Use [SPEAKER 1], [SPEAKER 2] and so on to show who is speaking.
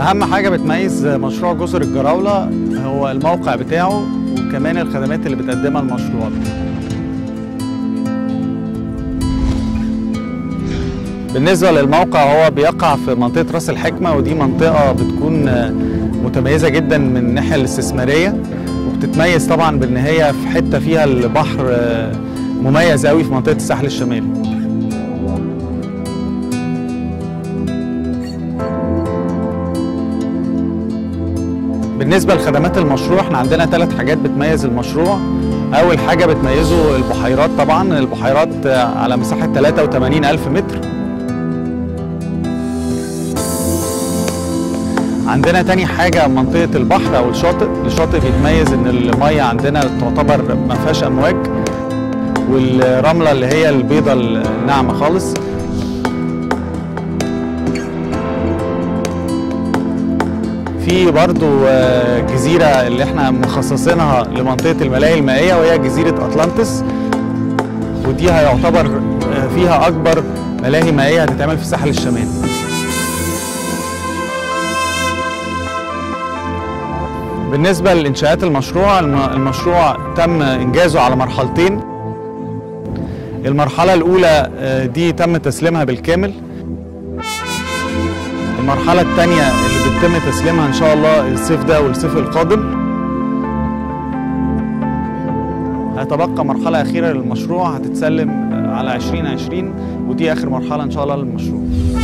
[SPEAKER 1] اهم حاجه بتميز مشروع جزر الجراوله هو الموقع بتاعه وكمان الخدمات اللي بتقدمها المشروع بالنسبه للموقع هو بيقع في منطقه راس الحكمه ودي منطقه بتكون متميزه جدا من الناحيه الاستثماريه وبتتميز طبعا بان هي في حته فيها البحر مميز قوي في منطقه الساحل الشمالي بالنسبه لخدمات المشروع احنا عندنا ثلاث حاجات بتميز المشروع اول حاجه بتميزه البحيرات طبعا البحيرات على مساحه 83 الف متر عندنا تاني حاجه منطقه البحر او الشاطئ الشاطئ بيتميز ان الميه عندنا تعتبر ما فيهاش امواج والرمله اللي هي البيضه الناعمه خالص في برضو جزيرة اللي احنا مخصصينها لمنطقة الملاهي المائية وهي جزيرة أطلانتس ودي هيعتبر فيها أكبر ملاهي مائية هتتعمل في الساحل الشمالي بالنسبة لإنشاءات المشروع المشروع تم إنجازه على مرحلتين المرحلة الأولى دي تم تسليمها بالكامل المرحلة الثانية اللي بتتم تسليمها إن شاء الله الصيف ده والصيف القادم هيتبقى مرحلة أخيرة للمشروع هتتسلم على 2020 ودي آخر مرحلة إن شاء الله للمشروع